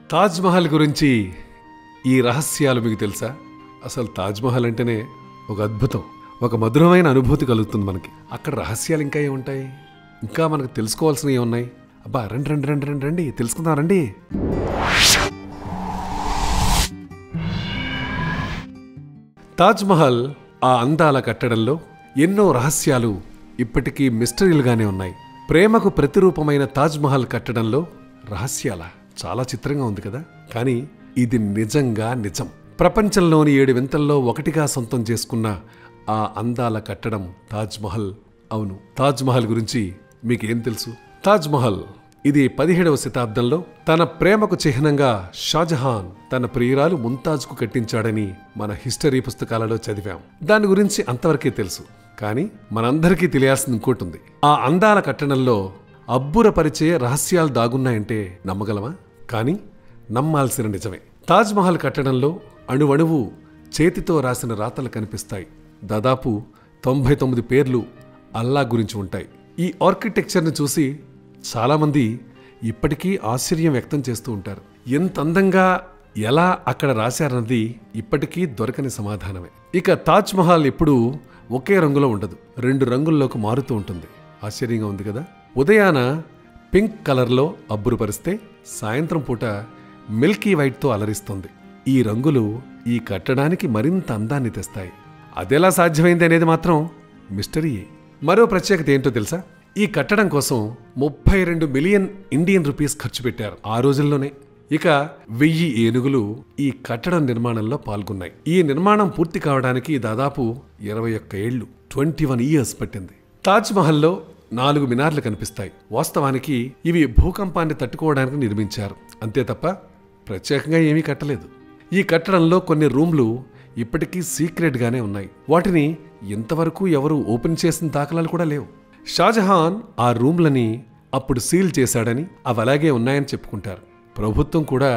తాజ్ మహల్ గురించి ఈ రహస్యాలు మీకు తెలుసా అసలు తాజ్ మహల్ అంటేనే ఒక అద్భుతం ఒక మధురమైన అనుభూతి కలుగుతుంది మనకి అక్కడ రహస్యాలు ఇంకా ఏముంటాయి ఇంకా మనకు తెలుసుకోవాల్సినవి ఏమున్నాయి అబ్బా రండి రండి రండి రండి రండి తెలుసుకుందాం రండి తాజ్ మహల్ ఆ అందాల కట్టడంలో ఎన్నో రహస్యాలు ఇప్పటికీ మిస్టరీలుగానే ఉన్నాయి ప్రేమకు ప్రతిరూపమైన తాజ్ మహల్ కట్టడంలో రహస్యాల చాలా చిత్రంగా ఉంది కదా కానీ ఇది నిజంగా నిజం ప్రపంచంలోని ఏడు వింతల్లో ఒకటిగా సొంతం చేసుకున్న ఆ అందాల కట్టడం తాజ్ మహల్ అవును తాజ్ మహల్ గురించి మీకేం తెలుసు తాజ్ మహల్ ఇది పదిహేడవ శతాబ్దంలో తన ప్రేమకు చిహ్నంగా షాజహాన్ తన ప్రియురాలు ముంతాజ్కు కట్టించాడని మన హిస్టరీ పుస్తకాలలో చదివాం దాని గురించి అంతవరకే తెలుసు కానీ మనందరికీ తెలియాల్సింది ఇంకోటి ఉంది ఆ అందాల కట్టడంలో అబ్బురపరిచే రహస్యాలు దాగున్నాయంటే నమ్మగలమా కానీ నమ్మాల్సిన నిజమే తాజ్ మహల్ కట్టడంలో అణువణువు చేతితో రాసిన రాతలు కనిపిస్తాయి దాదాపు తొంభై తొమ్మిది పేర్లు అల్లా గురించి ఉంటాయి ఈ ఆర్కిటెక్చర్ని చూసి చాలామంది ఇప్పటికీ ఆశ్చర్యం వ్యక్తం చేస్తూ ఉంటారు ఎంత అందంగా ఎలా అక్కడ రాశారన్నది ఇప్పటికీ దొరకని సమాధానమే ఇక తాజ్ మహల్ ఎప్పుడూ ఒకే రంగులో ఉండదు రెండు రంగుల్లోకి మారుతూ ఉంటుంది ఆశ్చర్యంగా ఉంది కదా ఉదయాన పింక్ కలర్లో అబ్బురుపరిస్తే సాయంత్రం పూట మిల్కీ వైట్తో అలరిస్తుంది ఈ రంగులు ఈ కట్టడానికి మరింత అందాన్ని తెస్తాయి అదెలా సాధ్యమైంది అనేది మాత్రం మిస్టరీయే మరో ప్రత్యేకత ఏంటో తెలుసా ఈ కట్టడం కోసం ముప్పై రెండు మిలియన్ ఇండియన్ రూపీస్ ఖర్చు పెట్టారు ఆ రోజుల్లోనే ఇక వెయ్యి ఏనుగులు ఈ కట్టడం నిర్మాణంలో పాల్గొన్నాయి ఈ నిర్మాణం పూర్తి కావడానికి దాదాపు ఇరవై ఒక్క ఏళ్లు ట్వంటీ వన్ ఇయర్స్ పట్టింది తాజ్ మహల్లో నాలుగు మినార్లు కనిపిస్తాయి వాస్తవానికి ఇవి భూకంపాన్ని తట్టుకోవడానికి నిర్మించారు అంతే తప్ప ప్రత్యేకంగా ఏమీ కట్టలేదు ఈ కట్టడంలో కొన్ని రూమ్లు ఇప్పటికీ సీక్రెట్గానే ఉన్నాయి వాటిని ఇంతవరకు ఎవరు ఓపెన్ చేసిన దాఖలాలు కూడా లేవు షాజహాన్ ఆ రూమ్లని అప్పుడు సీల్ చేశాడని అవి అలాగే ఉన్నాయని చెప్పుకుంటారు ప్రభుత్వం కూడా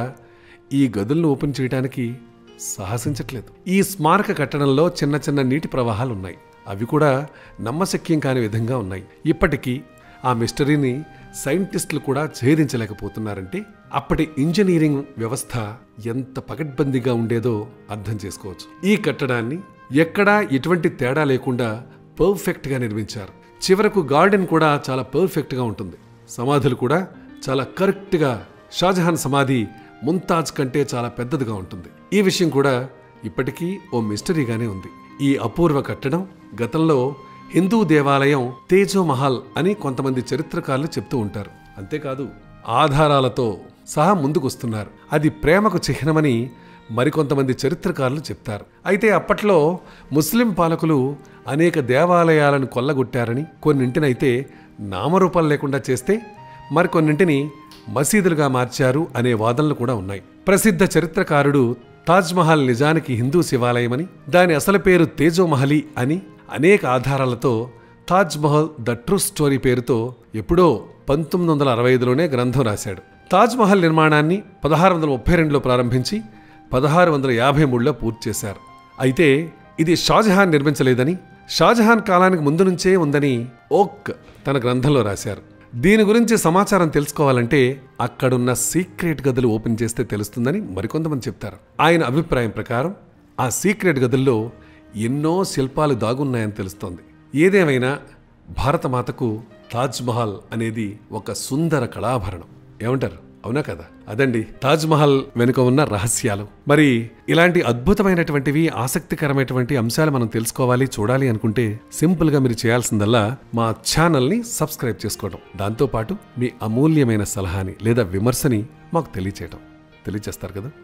ఈ గదులను ఓపెన్ చేయడానికి సాహసించట్లేదు ఈ స్మారక కట్టడంలో చిన్న చిన్న నీటి ప్రవాహాలు ఉన్నాయి అవి కూడా నమ్మశక్యం కాని విధంగా ఉన్నాయి ఇప్పటికీ ఆ మిస్టరీని సైంటిస్టులు కూడా ఛేదించలేకపోతున్నారంటే అప్పటి ఇంజనీరింగ్ వ్యవస్థ ఎంత పకడ్బందీగా ఉండేదో అర్థం చేసుకోవచ్చు ఈ కట్టడాన్ని ఎక్కడా ఎటువంటి తేడా లేకుండా పర్ఫెక్ట్గా నిర్మించారు చివరకు గార్డెన్ కూడా చాలా పర్ఫెక్ట్గా ఉంటుంది సమాధులు కూడా చాలా కరెక్ట్గా షాజహాన్ సమాధి ముంతాజ్ కంటే చాలా పెద్దదిగా ఉంటుంది ఈ విషయం కూడా ఇప్పటికీ ఓ మిస్టరీగానే ఉంది ఈ అపూర్వ కట్టడం గతంలో హిందూ దేవాలయం తేజో మహల్ అని కొంతమంది చరిత్రకారులు చెప్తూ ఉంటారు అంతేకాదు ఆధారాలతో సహా ముందుకొస్తున్నారు అది ప్రేమకు చిహ్నమని మరికొంతమంది చరిత్రకారులు చెప్తారు అయితే అప్పట్లో ముస్లిం పాలకులు అనేక దేవాలయాలను కొల్లగొట్టారని కొన్నింటినైతే నామరూపాలు లేకుండా చేస్తే మరికొన్నింటిని మసీదులుగా మార్చారు అనే వాదనలు కూడా ఉన్నాయి ప్రసిద్ధ చరిత్రకారుడు తాజ్మహల్ నిజానికి హిందూ శివాలయమని దాని అసలు పేరు తేజోమహలి అని అనేక ఆధారాలతో Taj Mahal the true story పేరుతో ఎప్పుడో పంతొమ్మిది వందల అరవై ఐదులోనే గ్రంథం రాశాడు తాజ్ మహల్ నిర్మాణాన్ని పదహారు వందల ముప్పై రెండులో ప్రారంభించి పదహారు వందల యాభై మూడులో పూర్తి చేశారు అయితే ఇది షాజహాన్ నిర్మించలేదని షాజహాన్ కాలానికి ముందు నుంచే ఉందని ఓక్ తన గ్రంథంలో రాశారు దీని గురించి సమాచారం తెలుసుకోవాలంటే అక్కడున్న సీక్రెట్ గదులు ఓపెన్ చేస్తే తెలుస్తుందని మరికొంతమంది చెప్తారు ఆయన అభిప్రాయం ప్రకారం ఆ సీక్రెట్ గదుల్లో ఎన్నో శిల్పాలు దాగున్నాయని తెలుస్తోంది ఏదేమైనా భారతమాతకు తాజ్ మహల్ అనేది ఒక సుందర కళాభరణం ఏమంటారు అవునా కదా అదండి తాజ్ మహల్ వెనుక ఉన్న రహస్యాలు మరి ఇలాంటి అద్భుతమైనటువంటివి ఆసక్తికరమైనటువంటి అంశాలు మనం తెలుసుకోవాలి చూడాలి అనుకుంటే సింపుల్ గా మీరు చేయాల్సిందల్లా మా ఛానల్ ని సబ్స్క్రైబ్ చేసుకోవడం దాంతోపాటు మీ అమూల్యమైన సలహాని లేదా విమర్శని మాకు తెలియచేయడం తెలియచేస్తారు కదా